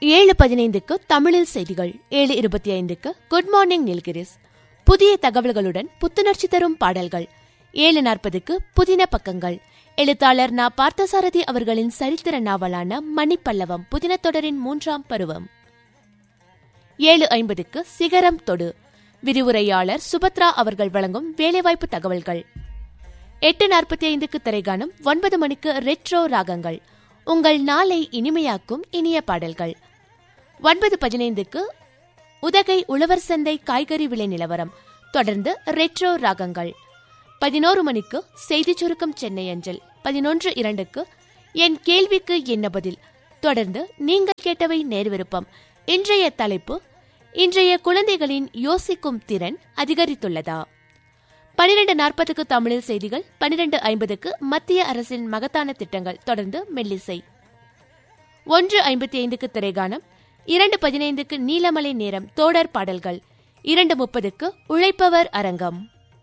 ஏழு பதினைந்துக்கு தமிழில் செய்திகள் ஏழு இருபத்தி ஐந்துக்கு குட் மார்னிங் நீல்கிரிஸ் புதிய தகவல்களுடன் புத்துணர்ச்சி தரும் பாடல்கள் ஏழு நாற்பதுக்கு புதின பக்கங்கள் எழுத்தாளர் நா பார்த்தசாரதி அவர்களின் சரித்திர நாவலான மணிப்பல்லவம் புதின தொடரின் மூன்றாம் பருவம் ஏழு ஐம்பதுக்கு சிகரம் தொடு விரிவுரையாளர் சுபத்ரா அவர்கள் வழங்கும் வேலைவாய்ப்பு தகவல்கள் எட்டு நாற்பத்தி ஐந்துக்கு திரைகாணும் ஒன்பது மணிக்கு ரெட்ரோ ராகங்கள் உங்கள் நாளை இனிமையாக்கும் இனிய பாடல்கள் ஒன்பது பதினைந்துக்கு உதகை உழவர் சந்தை காய்கறி விலை நிலவரம் தொடர்ந்து ரெட்ரோ ராகங்கள் பதினோரு மணிக்கு செய்திச் சுருக்கம் சென்னை அஞ்சல் பதினொன்று இரண்டுக்கு என் கேள்விக்கு என்ன பதில் தொடர்ந்து நீங்கள் கேட்டவை நேர்விருப்பம் இன்றைய தலைப்பு இன்றைய குழந்தைகளின் யோசிக்கும் திறன் அதிகரித்துள்ளதா பனிரெண்டு நாற்பதுக்கு தமிழில் செய்திகள் பனிரெண்டு ஐம்பதுக்கு மத்திய அரசின் மகத்தான திட்டங்கள் தொடர்ந்து மெல்லிசை ஒன்று ஐம்பத்தி ஐந்துக்கு திரைகானம் இரண்டு பதினைந்துக்கு நீலமலை நேரம் தோடர் பாடல்கள் இரண்டு முப்பதுக்கு உழைப்பவர் அரங்கம்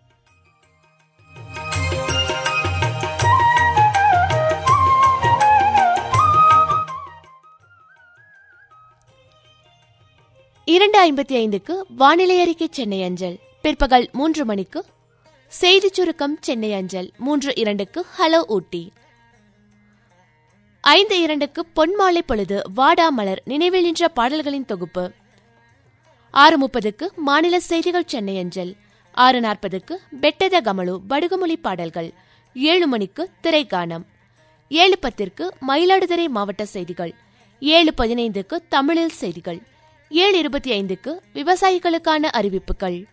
இரண்டு ஐம்பத்தி ஐந்துக்கு வானிலை அறிக்கை சென்னை அஞ்சல் பிற்பகல் மூன்று மணிக்கு செய்திச் சுருக்கம் சென்னை அஞ்சல் மூன்று இரண்டுக்கு ஹலோ ஊட்டி ஐந்து இரண்டுக்கு பொன்மாலை பொழுது வாடா மலர் நினைவில் நின்ற பாடல்களின் தொகுப்பு ஆறு முப்பதுக்கு மாநில செய்திகள் சென்னை அஞ்சல் ஆறு நாற்பதுக்கு பெட்டத கமலு படுகுமொழி பாடல்கள் ஏழு மணிக்கு திரைக்கானம் ஏழு பத்திற்கு மயிலாடுதுறை மாவட்ட செய்திகள் ஏழு பதினைந்துக்கு தமிழில் செய்திகள் ஏழு இருபத்தி ஐந்துக்கு விவசாயிகளுக்கான அறிவிப்புகள்